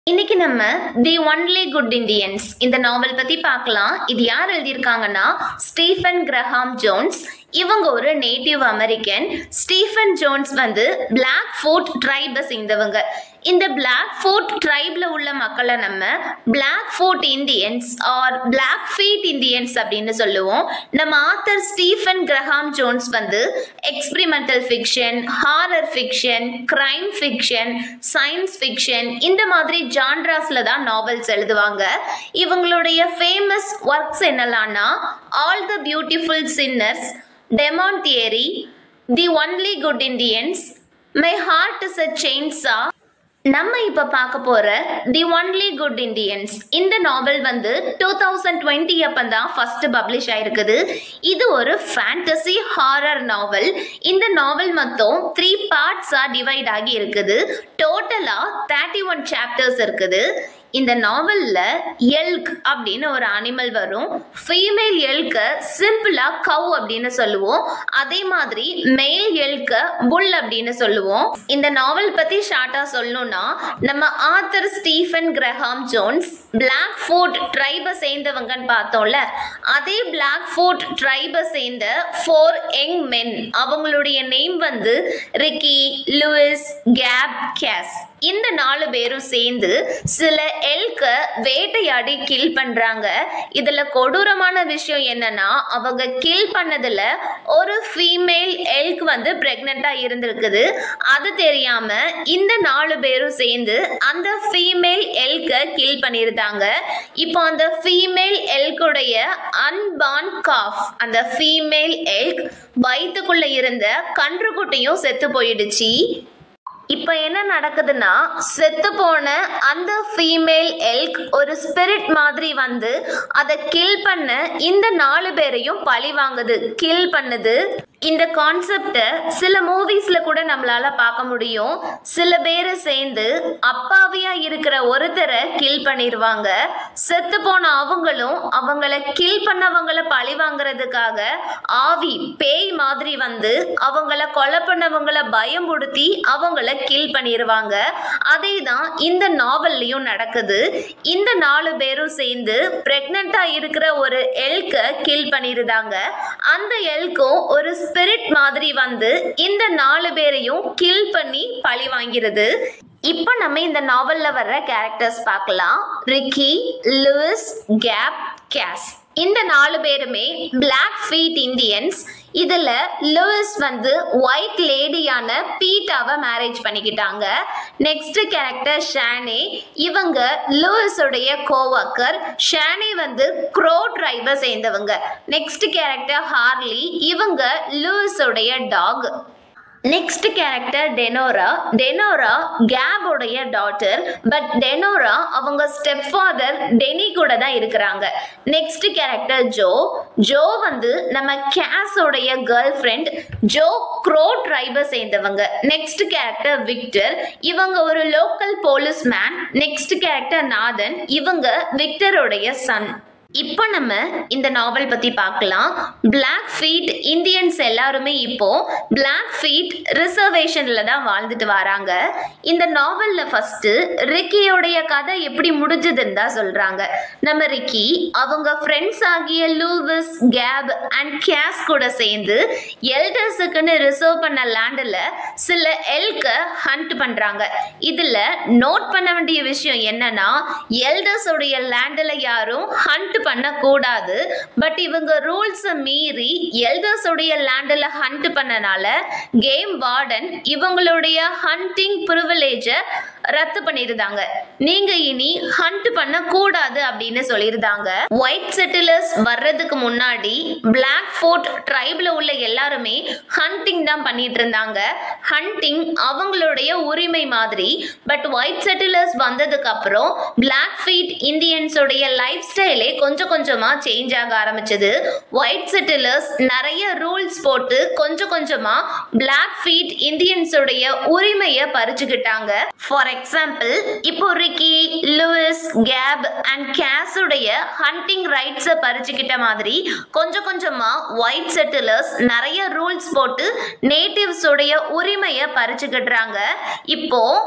இன்னைக்கு நம்ம தி only good Indians இந்த நாவல் பத்தி பார்க்கலாம் இது யார் எழுதியிருக்காங்கன்னா ஸ்டீஃபன் கிரஹாம் ஜோன்ஸ் இவங்க ஒரு நேட்டிவ் அமெரிக்கன் ஸ்டீஃபன் ஜோன்ஸ் வந்து பிளாக் ஃபோர்ட் ட்ரைபை சேர்ந்தவங்க இந்த பிளாக் ஃபோர்ட் ட்ரைப்ல உள்ள மக்களை நம்ம Blackfoot Indians are Blackfeet Indians அப்படின்னு சொல்லுவோம் நம்ம ஆத்தர் ஸ்டீஃபன் கிரஹாம் ஜோன்ஸ் வந்து experimental fiction horror fiction crime fiction science fiction இந்த மாதிரி ஜான்ராஸ்ல தான் நாவல்ஸ் எழுதுவாங்க இவங்களுடைய ஃபேமஸ் ஒர்க்ஸ் என்னலாம்னா all the beautiful sinners demon theory the only good Indians my heart is a chainsaw நம்ம இப்ப பார்க்க போற தி ஒன்லி குட் இந்தியன்ஸ் இந்த நாவல் வந்து டூ தௌசண்ட் டுவெண்ட்டி அப்பந்தான் ஃபர்ஸ்ட் பப்ளிஷ் ஆயிருக்குது இது ஒரு ஃபேண்டசி ஹாரர் நாவல் இந்த நாவல் மொத்தம் த்ரீ பார்ட்ஸா டிவைட் ஆகி இருக்குது டோட்டலா தேர்ட்டி ஒன் சாப்டர்ஸ் இருக்குது இந்த நாவல்ல எல்க் அப்படின்னு ஒரு அனிமல் வரும் ஃபீமேல் எல்க சிம்பிளா கவ் அப்படின்னு சொல்லுவோம் அதே மாதிரி மேல் எல்க புல் அப்படின்னு சொல்லுவோம் இந்த நாவல் பத்தி ஷார்ட்டா சொல்லணும்னா நம்ம author Stephen Graham Jones Blackfoot ட்ரைபை சேர்ந்தவங்கன்னு பார்த்தோம்ல அதே பிளாக் ஃபோர்ட் ட்ரைபை சேர்ந்த ஃபோர் யங் மென் அவங்களுடைய நேம் வந்து ரிக்கி லூயிஸ் கேப் கேஸ் இந்த நாலு பேரும் சேர்ந்து சில எல்க வேட்டையாடி கில் பண்றாங்க இதுல கொடூரமான விஷயம் என்னன்னா அவங்க கில் பண்ணதுல ஒரு ஃபீமேல் எல்க் வந்து பிரெக்னெண்டா இருந்திருக்குது அது தெரியாம இந்த நாலு பேரும் சேர்ந்து அந்த ஃபீமேல் எல்க கில் பண்ணியிருந்தாங்க இப்போ அந்த ஃபீமேல் எல்குடைய அன்பான் காஃப் அந்த ஃபீமேல் எல்க் வயிற்றுக்குள்ள இருந்த கன்றுக்குட்டியும் செத்து போயிடுச்சு இப்போ என்ன நடக்குதுன்னா செத்து போன அந்த ஃபீமேல் எல்க் ஒரு ஸ்பிரிட் மாதிரி வந்து அதை கில் பண்ண இந்த நாலு பேரையும் பழி வாங்குது கில் பண்ணுது இந்த கான்செப்டை சில மூவிஸ்ல கூட நம்மளால பார்க்க முடியும் சில பேரை சேர்ந்து அப்பாவியா இருக்கிற ஒருத்தரை கில் பண்ணிடுவாங்க செத்து போன அவங்களும் அவங்கள கில் பண்ணவங்கள பழி வாங்குறதுக்காக ஆவி பேய் மாதிரி வந்து அவங்கள கொலை பண்ணவங்கள பயமுடுத்தி அவங்கள கில் பண்ணிடுவாங்க அதே தான் இந்த நாவல்லையும் நடக்குது இந்த நாலு பேரும் சேர்ந்து பிரெக்னண்டா இருக்கிற ஒரு எல்க கில் பண்ணிருந்தாங்க அந்த எல்க்கும் ஒரு ஸ்பிரிட் மாதிரி வந்து இந்த நாலு பேரையும் கில் பண்ணி பழி வாங்கிறது இப்போ நம்ம இந்த நாவல்ல வர்ற கேரக்டர்ஸ் பார்க்கலாம் ரிக்கி லூயிஸ் கேப் கேஸ் இந்த நாலு பேருமே பிளாக் ஃபீட் இந்தியன்ஸ் இதுல லூயிஸ் வந்து ஒயிட் லேடியான பீட்டாவை மேரேஜ் பண்ணிக்கிட்டாங்க நெக்ஸ்ட் கேரக்டர் ஷானே இவங்க லூயிஸுடைய கோவக்கர் ஷானே வந்து க்ரோ ட்ரைபை சேர்ந்தவங்க நெக்ஸ்ட் கேரக்டர் ஹார்லி இவங்க லூயிஸுடைய dog next character Denora Denora கேபோடைய டாட்டர் பட் டெனோரா அவங்க ஸ்டெப் ஃபாதர் டெனி கூட தான் இருக்கிறாங்க நெக்ஸ்ட் கேரக்டர் ஜோ ஜோ வந்து நம்ம கேஸோடைய கேர்ள் ஃப்ரெண்ட் ஜோ க்ரோ ட்ரைபை சேர்ந்தவங்க நெக்ஸ்ட் கேரக்டர் விக்டர் இவங்க ஒரு local policeman next character Nathan இவங்க விக்டருடைய சன் இப்போ நம்ம இந்த நாவல் பத்தி பார்க்கலாம் பிளாக் ஃபீட் இந்தியன்ஸ் எல்லாருமே இப்போ பிளாக் ஃபீட் ரிசர்வேஷன்ல தான் வாழ்ந்துட்டு வராங்க இந்த நாவல்ல ஃபர்ஸ்ட் ரிக்கியோடைய கதை எப்படி முடிஞ்சதுன்னு தான் சொல்றாங்க நம்ம ரிக்கி அவங்க ஃப்ரெண்ட்ஸ் ஆகிய லூவிஸ் கேப் அண்ட் கேஸ் கூட சேர்ந்து எல்டர்ஸுக்குன்னு ரிசர்வ் பண்ண லேண்டில் சில எல்க ஹண்ட் பண்றாங்க இதுல நோட் பண்ண வேண்டிய விஷயம் என்னன்னா எல்டர்ஸோடைய லேண்டில் யாரும் ஹண்ட் பண்ணக்கூடாது பட் இவங்க ரூல்ஸை மீறி எல்டர்ஸோடைய லேண்டில் ஹண்ட் பண்ணனால கேம் வார்டன் இவங்களுடைய ஹண்டிங் ப்ரிவிலேஜை ரத்து பண்ணியிருந்தாங்க நீங்க இனி ஹண்ட் பண்ண கூடாது அப்படின்னு சொல்லியிருந்தாங்க ஒயிட் செட்டிலர்ஸ் வர்றதுக்கு முன்னாடி பிளாக் ஃபோர்ட் ட்ரைப்ல உள்ள எல்லாருமே ஹண்டிங் தான் பண்ணிட்டு இருந்தாங்க ஹண்டிங் அவங்களுடைய உரிமை மாதிரி பட் ஒயிட் செட்டிலர்ஸ் வந்ததுக்கு அப்புறம் பிளாக் ஃபீட் இந்தியன்ஸோடைய லைஃப் ஸ்டைலே கொஞ்சம் கொஞ்சமா சேஞ்ச் ஆக ஆரம்பிச்சது ஒயிட் செட்டிலர்ஸ் நிறைய ரூல்ஸ் போட்டு கொஞ்சம் கொஞ்சமா பிளாக் ஃபீட் இந்தியன்ஸோடைய உரிமையை பறிச்சுக்கிட்டாங்க ஃபார் எக்ஸாம்பிள் இப்போ ரிக்கி லூயிஸ் கேப் அண்ட் கேஸுடைய ஹண்டிங் ரைட்ஸை பறிச்சுக்கிட்ட மாதிரி கொஞ்சம் கொஞ்சமா ஒயிட் செட்டிலர்ஸ் நிறைய ரூல்ஸ் போட்டு நேட்டிவ்ஸோடைய உரிமையை பறிச்சுக்கிட்டுறாங்க இப்போ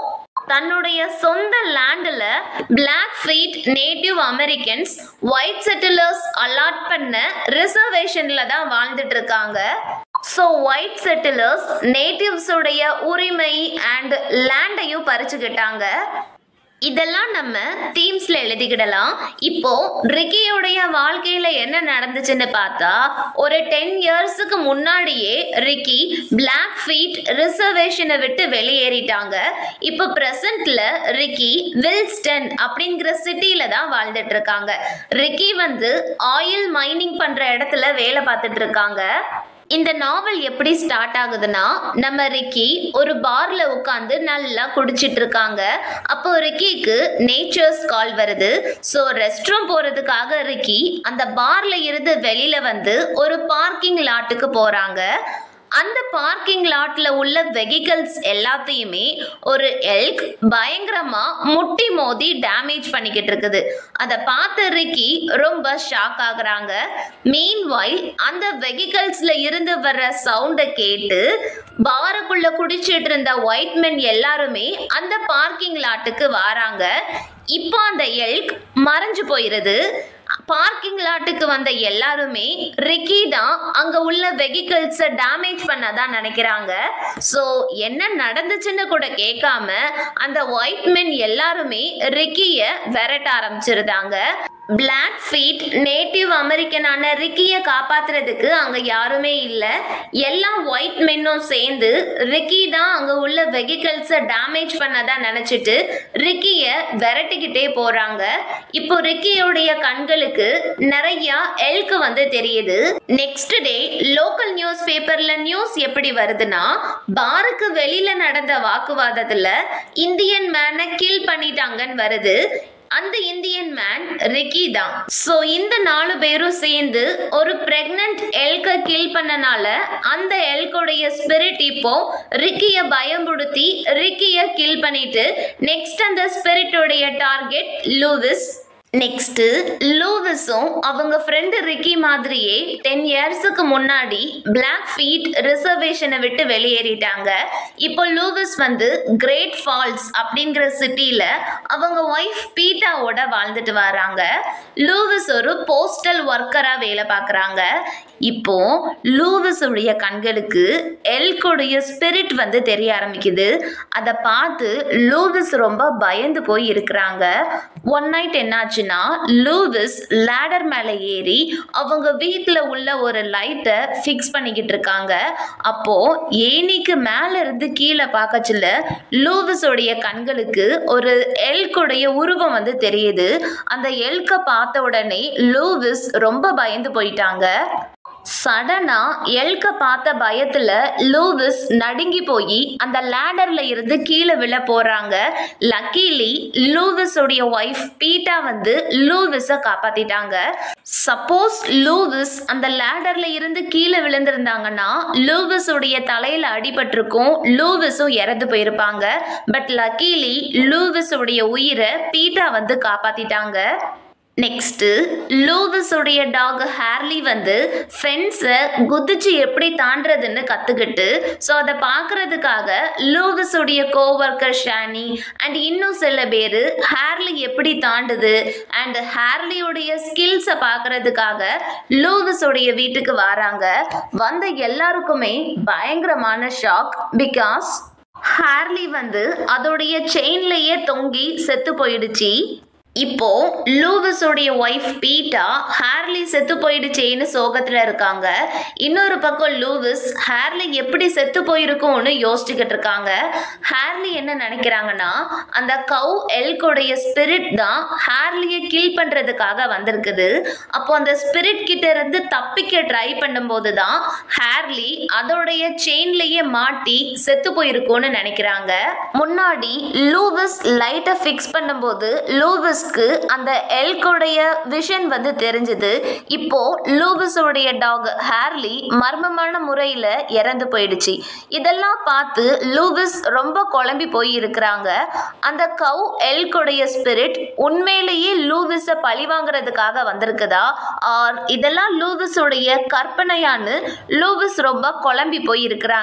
தன்னுடைய சொந்த லேண்டில் Blackfeet native Americans white settlers allot பண்ண ரிசர்வேஷனில் தான் வாழ்ந்துட்டு இருக்காங்க ஸோ ஒயிட் செட்டிலர்ஸ் நேட்டிவ்ஸுடைய உரிமை அண்ட் லேண்டையும் பறிச்சுக்கிட்டாங்க இதெல்லாம் நம்ம தீம்ஸ்ல எழுதிக்கிடலாம் இப்போ ரிக்கியோடைய வாழ்க்கையில என்ன நடந்துச்சுன்னு பார்த்தா ஒரு டென் இயர்ஸுக்கு முன்னாடியே ரிக்கி பிளாக் ஃபீட் ரிசர்வேஷனை விட்டு வெளியேறிட்டாங்க இப்போ பிரசன்ட்ல ரிக்கி வில்ஸ்டன் அப்படிங்கிற சிட்டியில தான் வாழ்ந்துட்டு இருக்காங்க ரிக்கி வந்து ஆயில் மைனிங் பண்ற இடத்துல வேலை பார்த்துட்டு இருக்காங்க இந்த நாவல் எப்படி ஸ்டார்ட் ஆகுதுன்னா நம்ம ரிக்கி ஒரு பார்ல உட்காந்து நல்லா குடிச்சிட்டு இருக்காங்க அப்போ ரிக்கிக்கு நேச்சர்ஸ் கால் வருது ஸோ ரெஸ்ட் ரூம் போறதுக்காக ரிக்கி அந்த பார்ல இருந்து வெளியில வந்து ஒரு பார்க்கிங் லாட்டுக்கு போறாங்க அந்த பார்க்கிங் லாட்ல உள்ள வெஹிக்கல்ஸ் எல்லாத்தையுமே ஒரு எல்க் பயங்கரமா முட்டி மோதி டேமேஜ் பண்ணிக்கிட்டு இருக்குது அதை பார்த்த ரிக்கி ரொம்ப ஷாக் ஆகுறாங்க மீன் அந்த வெஹிக்கல்ஸ்ல இருந்து வர்ற சவுண்டை கேட்டு பாருக்குள்ள குடிச்சிட்டு இருந்த ஒயிட் மென் எல்லாருமே அந்த பார்க்கிங் லாட்டுக்கு வராங்க இப்போ அந்த எல்க் மறைஞ்சு போயிருது பார்க்கிங் லாட்டுக்கு வந்த எல்லாருமே ரிக்கி தான் அங்க உள்ள வெஹிக்கிள்ஸை டேமேஜ் பண்ணதான் நினைக்கிறாங்க ஸோ என்ன நடந்துச்சுன்னு கூட கேட்காம அந்த ஒயிட் மென் எல்லாருமே ரிக்கிய விரட்ட ஆரம்பிச்சிருந்தாங்க பிளாக் ஃபீட் நேட்டிவ் அமெரிக்கனான ரிக்கியை காப்பாத்துறதுக்கு அங்க யாருமே இல்லை எல்லா ஒயிட் மென்னும் சேர்ந்து ரிக்கி தான் அங்க உள்ள வெஹிக்கிள்ஸை டேமேஜ் பண்ணதா நினைச்சிட்டு ரிக்கிய விரட்டிக்கிட்டே போறாங்க இப்போ ரிக்கியோடைய கண்களுக்கு நிறைய எல்க்கு வந்து தெரியுது நெக்ஸ்ட் டே லோக்கல் நியூஸ் பேப்பர்ல நியூஸ் எப்படி வருதுன்னா பாருக்கு வெளியில நடந்த வாக்குவாதத்துல இந்தியன் மேனை கில் பண்ணிட்டாங்கன்னு வருது அந்த இந்தியன் மேன் ரிக்கி தான் ஸோ இந்த நாலு பேரும் சேர்ந்து ஒரு பிரெக்னன்ட் எல்க கில் பண்ணனால அந்த எல்கோடைய ஸ்பிரிட் இப்போ ரிக்கிய பயம்படுத்தி ரிக்கிய கில் பண்ணிட்டு நெக்ஸ்ட் அந்த ஸ்பிரிட்டோடைய டார்கெட் லூவிஸ் நெக்ஸ்ட்டு லூவிஸும் அவங்க ஃப்ரெண்டு ரிக்கி மாதிரியே டென் இயர்ஸுக்கு முன்னாடி பிளாக் ஃபீட் ரிசர்வேஷனை விட்டு வெளியேறிட்டாங்க இப்போ லூவிஸ் வந்து கிரேட் ஃபால்ஸ் அப்படிங்கிற சிட்டியில் அவங்க ஒய்ஃப் பீட்டாவோட வாழ்ந்துட்டு வராங்க லூவிஸ் ஒரு போஸ்டல் ஒர்க்கராக வேலை பார்க்குறாங்க இப்போ லூவிஸுடைய கண்களுக்கு எல்கோடைய ஸ்பிரிட் வந்து தெரிய ஆரம்பிக்குது அதை பார்த்து லூவிஸ் ரொம்ப பயந்து போய் இருக்கிறாங்க ஒன் நைட் என்னாச்சுன்னா லூவிஸ் லேடர் மேலே ஏறி அவங்க வீட்டில் உள்ள ஒரு லைட்டை ஃபிக்ஸ் பண்ணிக்கிட்டு இருக்காங்க அப்போ ஏனிக்கு மேலே இருந்து கீழே பார்க்கச்சுல லூவிஸோடைய கண்களுக்கு ஒரு எல்குடைய உருவம் வந்து தெரியுது அந்த எல்கை பார்த்த உடனே லூவிஸ் ரொம்ப பயந்து போயிட்டாங்க சடனா எல்க பார்த்த பயத்துல லூவிஸ் நடுங்கி போய் அந்த லேடர்ல இருந்து கீழே விழ போறாங்க லக்கிலி லூவிஸோடைய ஒய்ஃப் பீட்டா வந்து லூவிஸை காப்பாத்திட்டாங்க சப்போஸ் லூவிஸ் அந்த லேடர்ல இருந்து கீழே விழுந்திருந்தாங்கன்னா லூவிஸுடைய தலையில அடிபட்டிருக்கும் லூவிஸும் இறந்து போயிருப்பாங்க பட் லக்கிலி லூவிஸுடைய உயிரை பீட்டா வந்து காப்பாத்திட்டாங்க நெக்ஸ்ட்டு லூவிஸுடைய டாக் ஹேர்லி வந்து ஃபென்ஸை குதிச்சு எப்படி தாண்டுறதுன்னு கற்றுக்கிட்டு ஸோ அதை பார்க்குறதுக்காக லூவிஸுடைய கோவர்க்கர் ஷானி அண்ட் இன்னும் சில பேர் ஹேர்லி எப்படி தாண்டுது அண்ட் ஹேர்லியுடைய ஸ்கில்ஸை பார்க்குறதுக்காக லூவிஸுடைய வீட்டுக்கு வராங்க வந்த எல்லாருக்குமே பயங்கரமான ஷாக் பிகாஸ் ஹேர்லி வந்து அதோடைய செயின்லேயே தொங்கி செத்து போயிடுச்சு இப்போ லூவிஸோடைய ஒய்ஃப் பீட்டா ஹேர்லி செத்து போயிடுச்சேன்னு சோகத்தில் இருக்காங்க இன்னொரு பக்கம் லூவிஸ் ஹேர்லி எப்படி செத்து போயிருக்கும்னு யோசிச்சுக்கிட்டு இருக்காங்க ஹேர்லி என்ன நினைக்கிறாங்கன்னா அந்த கவ் எல்கோடைய ஸ்பிரிட் தான் ஹேர்லியை கில் பண்ணுறதுக்காக வந்திருக்குது அப்போ அந்த ஸ்பிரிட் கிட்ட இருந்து தப்பிக்க ட்ரை பண்ணும்போது தான் ஹேர்லி அதோடைய செயின்லேயே மாட்டி செத்து போயிருக்கும்னு நினைக்கிறாங்க முன்னாடி லூவிஸ் லைட்டை ஃபிக்ஸ் பண்ணும்போது லூவிஸ் லூவிஸ்க்கு அந்த எல்கோடைய விஷன் வந்து தெரிஞ்சது இப்போ லூவிஸோடைய டாக் ஹேர்லி மர்மமான முறையில் இறந்து போயிடுச்சு இதெல்லாம் பார்த்து லூவிஸ் ரொம்ப குழம்பி போய் இருக்கிறாங்க அந்த கவ் எல்கோடைய ஸ்பிரிட் உண்மையிலேயே லூவிஸை பழி வாங்குறதுக்காக வந்திருக்குதா ஆர் இதெல்லாம் லூவிஸோடைய கற்பனையான்னு லூவிஸ் ரொம்ப குழம்பி போய் இருக்கிறாங்க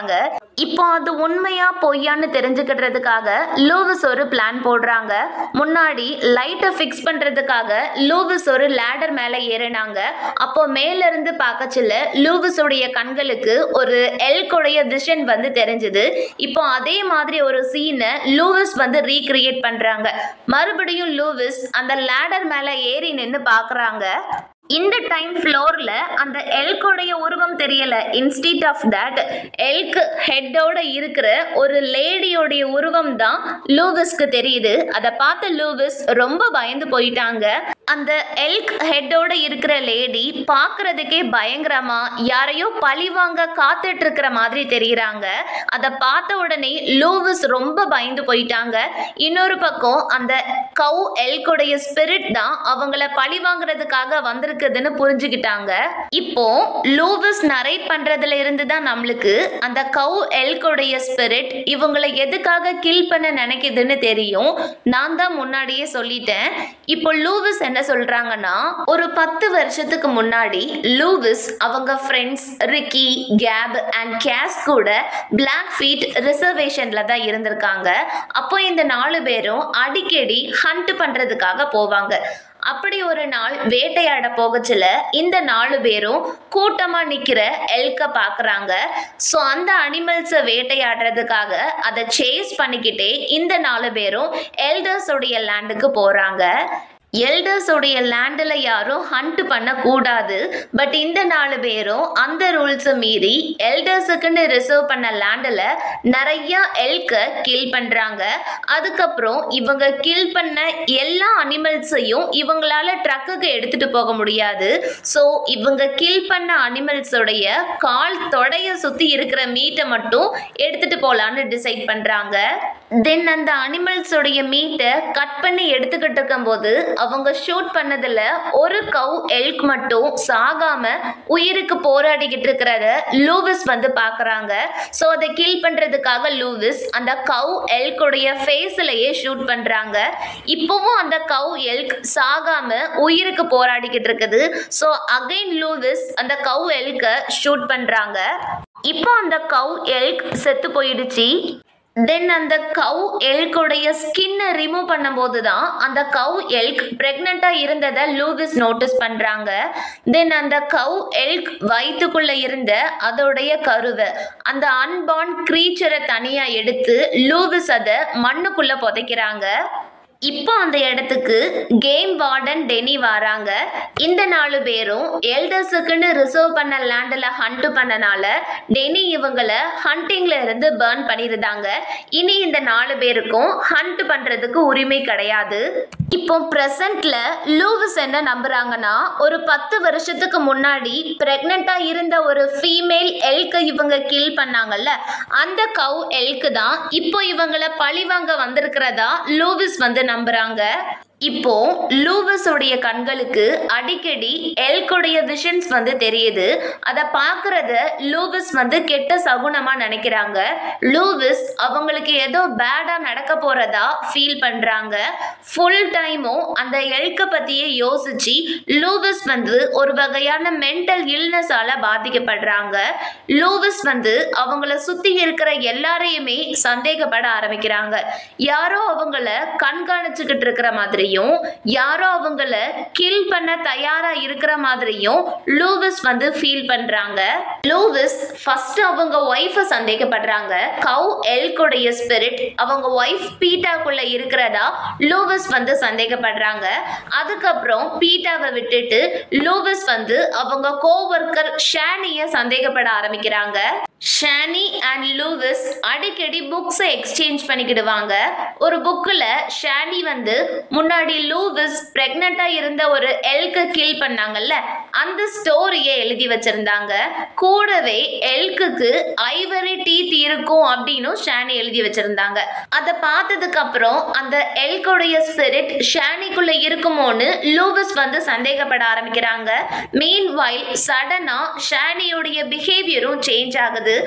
இப்போ அது உண்மையா பொய்யான்னு தெரிஞ்சுக்கிட்டதுக்காக லூவிஸ் ஒரு பிளான் போடுறாங்க முன்னாடி லைட்டை ஃபிக்ஸ் பண்றதுக்காக லூவிஸ் ஒரு லேடர் மேலே ஏறினாங்க அப்போ மேல இருந்து பார்க்கச்சில்ல லூவிஸுடைய கண்களுக்கு ஒரு எல்குடைய விஷன் வந்து தெரிஞ்சுது இப்போ அதே மாதிரி ஒரு சீனை லூவிஸ் வந்து ரீக்ரியேட் பண்றாங்க மறுபடியும் லூவிஸ் அந்த லேடர் மேலே ஏறி நின்று பார்க்குறாங்க இந்த டைம் ஃப்ளோரில் அந்த எல்கோடைய உருவம் தெரியல இன்ஸ்டிட் ஆஃப் தட் எல்க் ஹெட்டோட இருக்கிற ஒரு லேடியோடைய உருவம் தான் லூவிஸ்க்கு தெரியுது அதை பார்த்த லூவிஸ் ரொம்ப பயந்து போயிட்டாங்க அந்த எல்க் ஹெட்டோட இருக்கிற லேடி பார்க்கறதுக்கே பயங்கரமா யாரையோ பழிவாங்க காத்துட்டு இருக்கிற மாதிரி தெரியுறாங்க அதை பார்த்த உடனே லூவிஸ் ரொம்ப பயந்து போயிட்டாங்க இன்னொரு பக்கம் அந்த கவு எல்குடைய ஸ்பிரிட் தான் அவங்கள பழி வாங்குறதுக்காக வந்திருக்குதுன்னு புரிஞ்சுக்கிட்டாங்க இப்போ லூவிஸ் நரேட் பண்றதுல இருந்து தான் நம்மளுக்கு அந்த கவு எல்குடைய ஸ்பிரிட் இவங்களை எதுக்காக கில் பண்ண நினைக்குதுன்னு தெரியும் நான் தான் முன்னாடியே சொல்லிட்டேன் இப்போ லூவிஸ் என்ன சொல்றாங்கன்னா ஒரு பத்து வருஷத்துக்கு முன்னாடி லூவிஸ் அவங்க friends Ricky Gabe and Cass கூட பிளாக் ஃபீட் ரிசர்வேஷன்ல தான் இருந்திருக்காங்க அப்போ இந்த நாலு பேரும் அடிக்கடி ஹண்ட் பண்றதுக்காக போவாங்க அப்படி ஒரு நாள் வேட்டையாட போகச்சுல இந்த நாலு பேரும் கூட்டமா நிக்கிற எல்க பாக்குறாங்க ஸோ அந்த அனிமல்ஸை வேட்டையாடுறதுக்காக அதை சேஸ் பண்ணிக்கிட்டே இந்த நாலு பேரும் எல்டர்ஸோடைய லேண்டுக்கு போறாங்க எல்டர்ஸோடைய லேண்டில் யாரும் ஹண்ட் பண்ணக்கூடாது பட் இந்த நாலு பேரும் அந்த ரூல்ஸை மீறி எல்டர்ஸுக்குன்னு ரிசர்வ் பண்ண லேண்டில் நிறைய எல்கை கில் பண்ணுறாங்க அதுக்கப்புறம் இவங்க கில் பண்ண எல்லா அனிமல்ஸையும் இவங்களால ட்ரக்குக்கு எடுத்துட்டு போக முடியாது ஸோ இவங்க கில் பண்ண அனிமல்ஸோடைய கால் தொடைய சுற்றி இருக்கிற மீட்டை மட்டும் எடுத்துட்டு போகலான்னு டிசைட் பண்ணுறாங்க தென் அந்த அனிமல்ஸோடைய மீட்டை கட் பண்ணி எடுத்துக்கிட்டு இருக்கும்போது அவங்க ஷூட் பண்ணதுல ஒரு கவ் எல்க் மட்டும் சாகாம உயிருக்கு போராடிக்கிட்டு இருக்கிறத லூவிஸ் வந்து பார்க்கறாங்க ஸோ அதை கில் பண்றதுக்காக லூவிஸ் அந்த கவ் எல்குடைய ஃபேஸ்லயே ஷூட் பண்றாங்க இப்போவும் அந்த கவ் எல்க் சாகாம உயிருக்கு போராடிக்கிட்டு இருக்குது ஸோ அகைன் லூவிஸ் அந்த கவ் எல்கை ஷூட் பண்றாங்க இப்போ அந்த கவ் எல்க் செத்து போயிடுச்சு தென் அந்த கவ் எல்குடைய ஸ்கின்னை ரிமூவ் பண்ணும்போது தான் அந்த கவ் எல்க் ப்ரெக்னெண்ட்டாக இருந்ததை லூவிஸ் நோட்டீஸ் பண்ணுறாங்க தென் அந்த கவ் எல்க் வயிற்றுக்குள்ளே இருந்த அதோடைய கருவை அந்த அன்பார்ன் க்ரீச்சரை தனியாக எடுத்து லூவிஸ் அதை மண்ணுக்குள்ளே புதைக்கிறாங்க இப்போ அந்த இடத்துக்கு கேம் வார்டன் டெனி வராங்க இந்த நாலு பேரும் எல்டர்ஸுக்குன்னு ரிசர்வ் பண்ண லேண்டில் ஹண்ட் பண்ணனால டெனி இவங்களை ஹண்டிங்ல இருந்து பேர்ன் பண்ணியிருந்தாங்க இனி இந்த நாலு பேருக்கும் ஹண்ட் பண்றதுக்கு உரிமை கிடையாது இப்போ ப்ரெசண்ட்ல லூவிஸ் என்ன நம்புறாங்கன்னா ஒரு பத்து வருஷத்துக்கு முன்னாடி பிரெக்னெண்டா இருந்த ஒரு ஃபீமேல் எல்க்கு இவங்க கில் பண்ணாங்கல்ல அந்த கவ் எல்க்கு தான் இப்போ இவங்களை பழிவாங்க வந்திருக்கிறதா லூவிஸ் வந்து நம்புறாங்க இப்போ லூவிஸோடைய கண்களுக்கு அடிக்கடி எல்குடைய விஷன்ஸ் வந்து தெரியுது அதை பார்க்கறத லூவிஸ் வந்து கெட்ட சகுனமா நினைக்கிறாங்க லூவிஸ் அவங்களுக்கு ஏதோ பேடா நடக்க போறதா ஃபீல் பண்றாங்க ஃபுல் டைமும் அந்த எல்க பத்தியே யோசிச்சு லூவிஸ் வந்து ஒரு வகையான மென்டல் இல்னஸால பாதிக்கப்படுறாங்க லூவிஸ் வந்து அவங்கள சுத்தி இருக்கிற எல்லாரையுமே சந்தேகப்பட ஆரம்பிக்கிறாங்க யாரோ அவங்கள கண்காணிச்சுக்கிட்டு இருக்கிற மாதிரியும் யாரோ அவங்கள கில் பண்ண தயாரா இருக்கிற மாதிரியும் லூவிஸ் வந்து ஃபீல் பண்றாங்க லூவிஸ் ஃபர்ஸ்ட் அவங்க ஒய்ஃபை சந்தேகப்படுறாங்க கவ் எல்குடைய ஸ்பிரிட் அவங்க ஒய்ஃப் பீட்டாக்குள்ள இருக்கிறதா லூவிஸ் வந்து சந்தேகப்படுறாங்க அதுக்கப்புறம் பீட்டாவை விட்டுட்டு லூவிஸ் வந்து அவங்க கோவர்க்கர் ஷானிய சந்தேகப்பட ஆரம்பிக்கிறாங்க ஷானி அண்ட் லூவிஸ் அடிக்கடி புக்ஸை எக்ஸ்சேஞ்ச் பண்ணிக்கிடுவாங்க ஒரு புக்கில் ஷானி வந்து முன்னாடி லூவிஸ் ப்ரெக்னெண்ட்டாக இருந்த ஒரு எல்க்கு கில் பண்ணாங்கல்ல அந்த ஸ்டோரியை எழுதி வச்சிருந்தாங்க கூடவே எல்க்குக்கு ஐவரி டீத் இருக்கும் அப்படின்னு ஷானி எழுதி வச்சிருந்தாங்க அதை பார்த்ததுக்கு அப்புறம் அந்த எல்குடைய ஸ்பிரிட் ஷானிக்குள்ள இருக்குமோன்னு லூவிஸ் வந்து சந்தேகப்பட ஆரம்பிக்கிறாங்க மீன் வைல் சடனா ஷானியோடைய பிஹேவியரும் சேஞ்ச் ஆகுது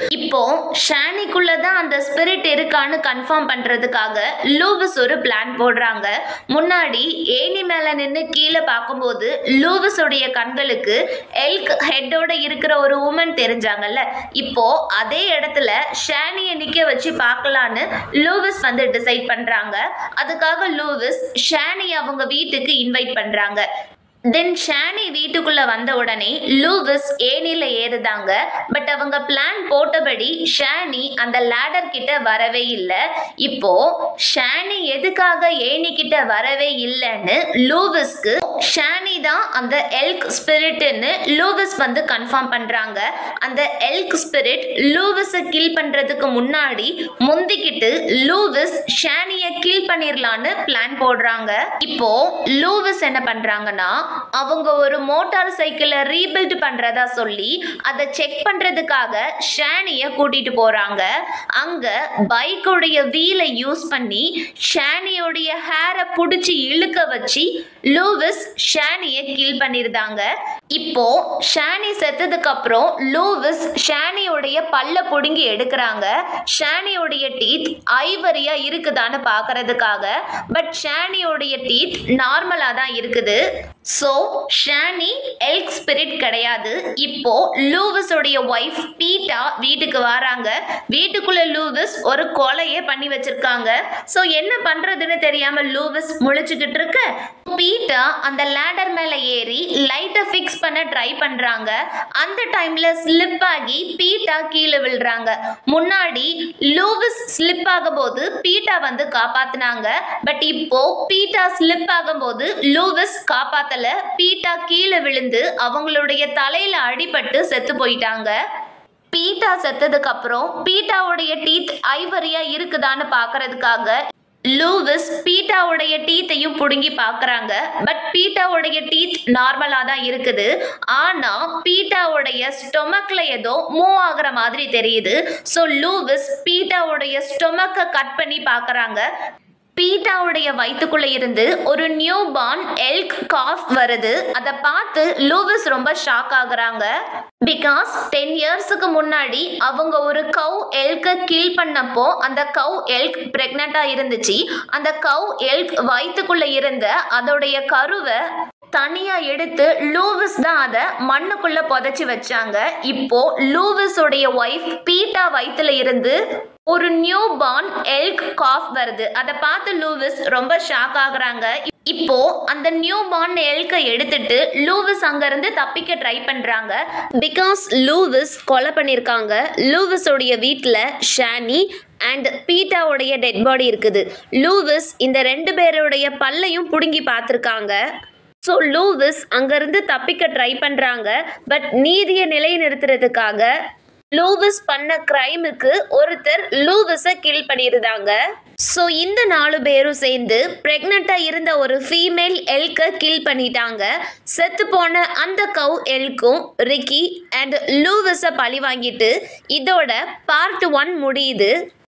இப்போ ஷானிக்குள்ள தான் அந்த ஸ்பிரிட் இருக்கான்னு கன்ஃபார்ம் பண்றதுக்காக லூவிஸ் ஒரு பிளான் போடுறாங்க முன்னாடி ஏணி மேல நின்று கீழே பார்க்கும்போது லூவிஸோடைய கண்களுக்கு எல்க் ஹெட்டோட இருக்கிற ஒரு உமன் தெரிஞ்சாங்கல்ல இப்போ அதே இடத்துல ஷானியை நிக்க வச்சு பார்க்கலான்னு லூவிஸ் வந்து டிசைட் பண்றாங்க அதுக்காக லூவிஸ் ஷானி அவங்க வீட்டுக்கு இன்வைட் பண்றாங்க தென் ஷானி வீட்டுக்குள்ள வந்த உடனே லூவிஸ் ஏனில ஏறுதாங்க பட் அவங்க பிளான் போட்டபடி ஷானி அந்த லேடர் கிட்ட வரவே இல்லை இப்போ ஷானி எதுக்காக ஏணி கிட்ட வரவே இல்லைன்னு லூவிஸ்க்கு ஷானி தான் அந்த எல்க் ஸ்பிரிட்னு லூவிஸ் வந்து கன்ஃபார்ம் பண்றாங்க அந்த எல்க் ஸ்பிரிட் லூவிஸை கில் பண்றதுக்கு முன்னாடி முந்திக்கிட்டு லூவிஸ் ஷானியை கில் பண்ணிரலான்னு பிளான் போடுறாங்க இப்போ லூவிஸ் என்ன பண்றாங்கன்னா அவங்க ஒரு மோட்டார் சைக்கிளை ரீபில்ட் பண்றதா சொல்லி அதை செக் பண்றதுக்காக ஷானியை கூட்டிட்டு போறாங்க அங்க பைக்குடைய வீலை யூஸ் பண்ணி ஷானியோடைய ஹேரை பிடிச்சி இழுக்க வச்சு லூவிஸ் ஷானியை கில் பண்ணிருந்தாங்க இப்போ ஷானி செத்ததுக்கு அப்புறம் லூவிஸ் ஷானியோடைய பல்ல புடுங்கி எடுக்கிறாங்க ஷானியோடைய டீத் ஐவரியா இருக்குதான்னு பார்க்கறதுக்காக பட் ஷானியோடைய டீத் நார்மலா தான் இருக்குது ஸோ ஷானி எல்க் ஸ்பிரிட் கிடையாது இப்போ லூவிஸோடைய ஒய்ஃப் பீட்டா வீட்டுக்கு வராங்க வீட்டுக்குள்ள லூவிஸ் ஒரு கொலையே பண்ணி வச்சிருக்காங்க ஸோ என்ன பண்றதுன்னு தெரியாம லூவிஸ் முழிச்சுக்கிட்டு இருக்க பீட்டா அந்த லேடர் மேல ஏறி லைட்டை ஃபிக்ஸ் பண்ண ட்ரை பண்றாங்க அந்த டைம்ல ஸ்லிப் ஆகி பீட்டா கீழே விழுறாங்க முன்னாடி லூவிஸ் ஸ்லிப் ஆகும்போது பீட்டா வந்து காப்பாத்துனாங்க பட் இப்போ பீட்டா ஸ்லிப் ஆகும்போது லூவிஸ் காப்பாத்தல பீட்டா கீழே விழுந்து அவங்களுடைய தலையில அடிபட்டு செத்து போயிட்டாங்க பீட்டா செத்ததுக்கு அப்புறம் பீட்டாவுடைய டீத் ஐவரியா இருக்குதான்னு பார்க்கறதுக்காக லூவிஸ் பீட்டாவுடைய டீத்தையும் பிடுங்கி பார்க்குறாங்க பட் பீட்டாவுடைய டீத் நார்மலாக தான் இருக்குது ஆனால் பீட்டாவுடைய ஸ்டொமக்கில் ஏதோ மூவ் ஆகுற மாதிரி தெரியுது ஸோ லூவிஸ் பீட்டாவுடைய ஸ்டொமக்கை கட் பண்ணி பார்க்குறாங்க பீட்டாவுடைய வயிற்றுக்குள்ள இருந்து ஒரு நியூ பார்ன் எல்க் காஃப் வருது அதை பார்த்து லூவிஸ் ரொம்ப ஷாக் ஆகுறாங்க பிகாஸ் டென் இயர்ஸுக்கு முன்னாடி அவங்க ஒரு கவ் எல்கை கில் பண்ணப்போ அந்த கவ் எல்க் பிரெக்னெண்ட்டாக இருந்துச்சு அந்த கவ் எல்க் வயிற்றுக்குள்ள இருந்த அதோடைய கருவை தனியா எடுத்து லூவிஸ் தான் அதை மண்ணுக்குள்ள புதைச்சி வச்சாங்க இப்போ லூவிஸோடைய ஒய்ஃப் பீட்டா வயிற்றுல இருந்து ஒரு நியூ பார்ன் எல்க் காஃப் வருது அதை பார்த்து லூவிஸ் ரொம்ப ஷாக் ஆகுறாங்க இப்போ அந்த நியூ பார்ன் எல்கை எடுத்துட்டு லூவிஸ் அங்கிருந்து தப்பிக்க ட்ரை பண்றாங்க பிகாஸ் லூவிஸ் கொலை பண்ணியிருக்காங்க லூவிஸோடைய வீட்டில் ஷானி அண்ட் பீட்டாவுடைய டெட் பாடி இருக்குது லூவிஸ் இந்த ரெண்டு பேருடைய பல்லையும் பிடுங்கி பார்த்துருக்காங்க ஸோ லூவிஸ் அங்கேருந்து தப்பிக்க ட்ரை பண்ணுறாங்க பட் நீதியை நிலைநிறுத்துறதுக்காக லூவிஸ் பண்ண கிரைமுக்கு ஒருத்தர் லூவிஸை கில் பண்ணியிருந்தாங்க ஸோ இந்த நாலு பேரும் சேர்ந்து ப்ரெக்னெண்ட்டாக இருந்த ஒரு ஃபீமேல் எல்கை கில் பண்ணிட்டாங்க செத்து போன அந்த கவ் எல்க்கும் ரிக்கி அண்ட் லூவிஸை பழி வாங்கிட்டு இதோட பார்ட் ஒன் முடியுது